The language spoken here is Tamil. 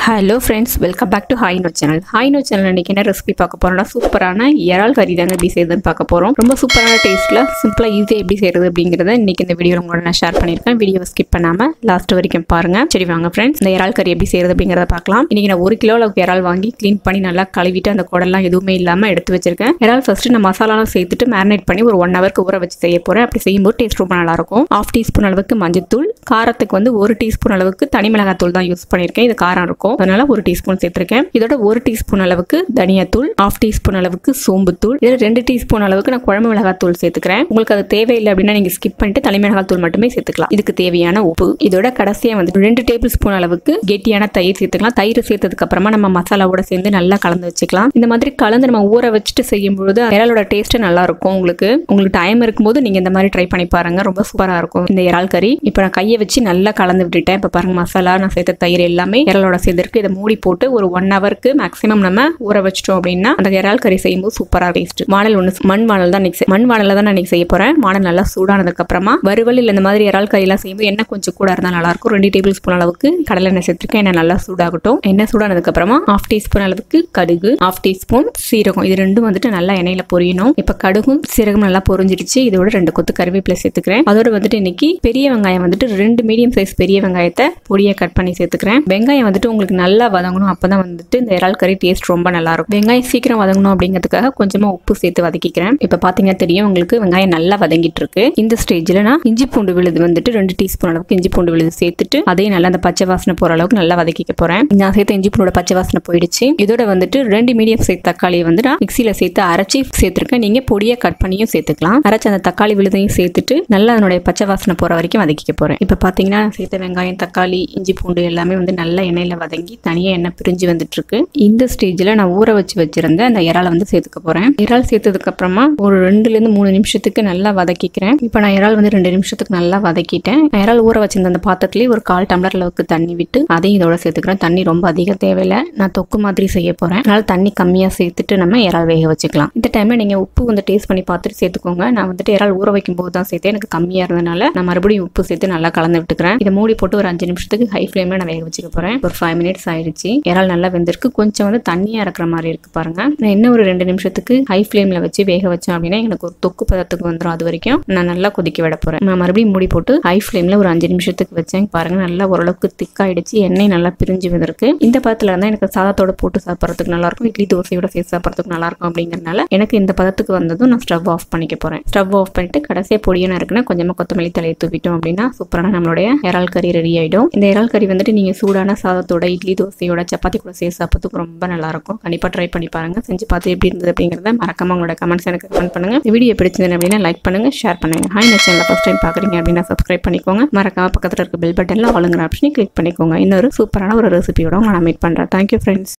hello friends welcome back to hi no channel hi no channel இன்னைக்கு என்ன ரெசிபி பார்க்க போறோம்னா சூப்பரான இறால் கறி தாங்க எப்படி செய்யுதுன்னு பார்க்க போகிறோம் ரொம்ப சூப்பரான டேஸ்ட்டில் சிம்பிளாக ஈஸியாக எப்படி செய்யறது அப்படிங்கிறத இன்னைக்கு இந்த வீடியோ உங்களோட நான் ஷேர் பண்ணியிருக்கேன் வீடியோவை ஸ்கிப் பண்ணாமல் லாஸ்ட் வரைக்கும் பாருங்க சரி வாங்க ஃப்ரெண்ட்ஸ் இந்த இறால் கறி எப்படி செய்யறது அப்படிங்கிறத பார்க்கலாம் இன்னைக்கு நான் ஒரு கிலோ அளவுக்கு இறால் வாங்கி க்ளீன் பண்ணி நல்லா கழுவிட்டு அந்த குடல்லாம் எதுவுமே இல்லாமல் எடுத்து வச்சிருக்கேன் இறால் ஃபர்ஸ்ட் நான் மசாலாலாம் சேர்த்துட்டு மேரினேட் பண்ணி ஒரு ஒன் ஹவருக்கு ஊற வச்சு செய்ய போகிறேன் அப்படி செய்யும்போது டேஸ்ட் ரொம்ப நல்லா இருக்கும் ஹாஃப் டீஸ்பூன் அளவுக்கு மஞ்சத்தூள் காரத்துக்கு வந்து ஒரு டீஸ்பூன் அளவுக்கு தனி மிளகாத்தூள் தான் யூஸ் பண்ணியிருக்கேன் இது காரம் இருக்கும் அதனால ஒரு டீஸ்பூன் சேர்த்திருக்கேன் இதோட ஒரு டீஸ்பூன் அளவுக்கு தனியாத்தூள் ஹாஃப் டீஸ்பூன் அளவுக்கு சோம்புத்தூள் இதில் ரெண்டு டீஸ்பூன் அளவுக்கு நான் குழம்பு மிளகாத்தூள் சேர்த்துக்கிறேன் உங்களுக்கு அது தேவையில்லை அப்படின்னா நீங்கள் ஸ்கிப் பண்ணிட்டு தனி மிளகாத்தூள் மட்டுமே சேர்த்துக்கலாம் இதுக்கு தேவையான உப்பு இதோட கடைசியாக வந்து ரெண்டு டேபிள் ஸ்பூன் அளவுக்கு கெட்டியான தயிர் சேர்த்துக்கலாம் தயிர் சேர்த்ததுக்கு அப்புறமா நம்ம மசாலாவோட சேர்ந்து நல்லா கலந்து வச்சுக்கலாம் இந்த மாதிரி கலந்து நம்ம ஊற வச்சுட்டு செய்யும் பொழுது இறாலோட டேஸ்ட் நல்லா இருக்கும் உங்களுக்கு உங்களுக்கு டைம் இருக்கும்போது நீங்க இந்த மாதிரி ட்ரை பண்ணி பாருங்க ரொம்ப சூப்பரா இருக்கும் இந்த இறால் கறி இப்போ நான் கையை வச்சு நல்லா கலந்து விட்டுட்டேன் இப்போ பாருங்க மசாலா நான் சேர்த்த தயிர் எல்லாமே இறாலோட சேர்ந்துருக்கு இதை மூடி போட்டு ஒரு ஒன் ஹவருக்கு மேக்ஸிமம் நம்ம ஊற வச்சிட்டோம் அப்படின்னா அந்த இறால் கறி செய்யும்போது சூப்பரா டேஸ்ட் வானல் ஒன்று மண் வானல் தான் இன்னைக்கு மண் வானல தான் நான் இன்னைக்கு செய்ய போறேன் வானல் நல்லா சூடானதுக்கு அப்புறமா வறுவல் இல்லை இந்த மாதிரி இறால் கறி எல்லாம் செய்யும்போது எண்ணெய் கொஞ்சம் கூட இருந்தால் நல்லா இருக்கும் ரெண்டு டேபிள் ஸ்பூன் அளவுக்கு கடலை எண்ணெய் சேர்த்துருக்கேன் எண்ணெய் நல்லா சூடாகட்டும் எண்ணெய் சூடானதுக்கு அப்புறமா ஹாஃப் டீஸ்பூன் அளவுக்கு கடுகு ஹாஃப் டீஸ்பூன் சீரகம் இது ரெண்டும் வந்துட்டு நல்லா எண்ணெயில பொரியணும் இப்போ கடுகும் சீரகம் நல்லா பொரிஞ்சிடுச்சு இதோட ரெண்டு கொத்து கருவேப்பிலை சேர்த்துக்கிறேன் அதோட வந்துட்டு இன்னைக்கு பெரிய வெங்காயம் வந்துட்டு ரெண்டு மீடியம் சைஸ் பெரிய வெங்காயத்தை பொடியை கட் பண்ணி சேர்த்துக்கிறேன் வெங்காயம் வந்துட்டு உங்களுக்கு நல்லா வதங்கணும் அப்பதான் வந்துட்டு இந்த இறால் கறி டேஸ்ட் ரொம்ப நல்லா இருக்கும் வெங்காயம் சீக்கிரம் வதங்கணும் அப்படிங்கிறதுக்காக கொஞ்சமா உப்பு சேர்த்து வதக்கிக்கிறேன் இப்போ பாத்தீங்கன்னா தெரியும் உங்களுக்கு வெங்காயம் நல்லா வதங்கிட்டு இருக்கு இந்த ஸ்டேஜ்ல நான் இஞ்சி பூண்டு விழுது வந்துட்டு ரெண்டு டீஸ்பூன் அளவுக்கு இஞ்சி பூண்டு விழுது சேர்த்துட்டு அதையும் நல்லா அந்த பச்சை வாசனை போற அளவுக்கு நல்லா வதக்கிக்க போறேன் நான் சேர்த்த இஞ்சி பூண்டோட பச்சை வாசனை போயிடுச்சு இதோட வந்துட்டு ரெண்டு மீடியம் சைஸ் தக்காளியை வந்து நான் மிக்சியில சேர்த்து அரைச்சி சேர்த்திருக்கேன் நீங்க பொடியை கட் பண்ணியும் சேர்த்துக்கலாம் அரைச்ச அந்த தக்காளி விழுதையும் சேர்த்துட்டு நல்லா அதனுடைய பச்சை வாசனை போற வரைக்கும் வதக்கிக்க போறேன் இப்போ பாத்தீங்கன்னா நான் சேர்த்த வெங்காயம் தக்காளி இஞ்சி பூண்டு எல்லாமே வந்து நல்லா எண்ணெயில வதங்கி தனியா எண்ணெய் பிரிஞ்சு வந்துட்டு இருக்கு இந்த ஸ்டேஜ்ல நான் ஊற வச்சு வச்சிருந்த அந்த இறாலை வந்து சேர்த்துக்க போறேன் இறால் சேர்த்ததுக்கு அப்புறமா ஒரு ரெண்டுல இருந்து மூணு நிமிஷத்துக்கு நல்லா வதக்கிக்கிறேன் இப்போ நான் இறால் வந்து ரெண்டு நிமிஷத்துக்கு நல்லா வதக்கிட்டேன் நான் இறால் ஊற வச்சிருந்த அந்த பாத்திரத்துலயே ஒரு கால் டம்ளர் அளவுக்கு தண்ணி விட்டு அதையும் இதோட சேர்த்துக்கிறேன் தண்ணி ரொம்ப அதிகம் தேவையில்லை நான் தொக்கு மாதிரி செய்ய போறேன் அதனால தண்ணி கம்மியா சேர்த்துட்டு நம்ம இறால் வேக வச்சுக்கலாம் இந்த டைம்ல நீங்க உப்பு வந்து டேஸ்ட் பண்ணி பார்த்துட்டு சேர்த்துக்கோங்க நான் வந்துட்டு இறால் ஊற வைக்கும் போது தான் சேர்த்தேன் எனக்கு கம்மியா இருந்தனால நான் மறுபடியும் உப்பு சேர்த்து நல்லா கலந்து விட்டுக்கிறேன் இதை மூடி போட்டு ஒரு அஞ்சு நிமிஷத்துக்கு ஹை ஃப்ளேம்ல நான் வேக வச்சுக்க போறேன் ஒரு ஃபைவ் மினிட்ஸ் ஆயிடுச்சு இறால் நல்லா வெந்திருக்கு கொஞ்சம் வந்து தண்ணியா இருக்கிற மாதிரி இருக்கு பாருங்க நான் இன்னும் ஒரு ரெண்டு நிமிஷத்துக்கு ஹை ஃப்ளேம்ல வச்சு வேக வச்சேன் அப்படின்னா எனக்கு ஒரு தொக்கு பதத்துக்கு வந்துடும் அது வரைக்கும் நான் நல்லா கொதிக்க விட போறேன் நான் மறுபடியும் மூடி போட்டு ஹை ஃப்ளேம்ல ஒரு அஞ்சு நிமிஷத்துக்கு வச்சேன் பாருங்க நல்லா ஓரளவுக்கு திக்காயிடுச்சு எண்ணெய் நல்லா பிரிஞ்சு வந்திருக்கு இந்த பதத்துல இருந்தா எனக்கு சாதத்தோட போட்டு சாப்பிட்றதுக்கு நல்லா இருக்கும் இட்லி தோசையோட சேர்த்து சாப்பிட்றதுக்கு நல்லா இருக்கும் அப்படிங்கறதுனால எனக்கு இந்த பதத்துக்கு வந்ததும் நான் ஸ்டவ் ஆஃப் பண்ணிக்க போறேன் ஸ்டவ் ஆஃப் பண்ணிட்டு கடைசியா பொடியான இருக்குன்னா கொஞ்சமா கொத்தமல்லி தலையை தூவிட்டோம் அப்படின்னா சூப்பரான நம்மளுடைய இறால் கறி ரெடி ஆயிடும் இந்த இறால் கறி வந்துட்டு நீங்க சூடான சாதத்தோட இட்லி தோசையோட சப்பாத்தி கூட சேர்த்து சாப்பிட்றதுக்கு ரொம்ப நல்லா இருக்கும் கண்டிப்பா ட்ரை பண்ணி பாருங்க செஞ்சு பார்த்து எப்படி இருந்தது அப்படிங்கறத மறக்காம உங்களோட கமெண்ட்ஸ் எனக்கு கமெண்ட் பண்ணுங்க இந்த வீடியோ பிடிச்சது அப்படின்னா லைக் பண்ணுங்க ஷேர் பண்ணுங்க ஹாய் இந்த சேனல் ஃபர்ஸ்ட் டைம் பாக்குறீங்க அப்படின்னா சப்ஸ்கிரைப் பண்ணிக்கோங்க மறக்காம பக்கத்துல இருக்க பெல் பட்டன்ல ஆளுங்கிற ஆப்ஷனை கிளிக் பண்ணிக்கோங்க இன்னொரு சூப்பரான ஒரு ரெசிபியோட உங்களை நான் மீட் பண்றேன் தேங்க்யூ ஃப்ரெண்ட்ஸ்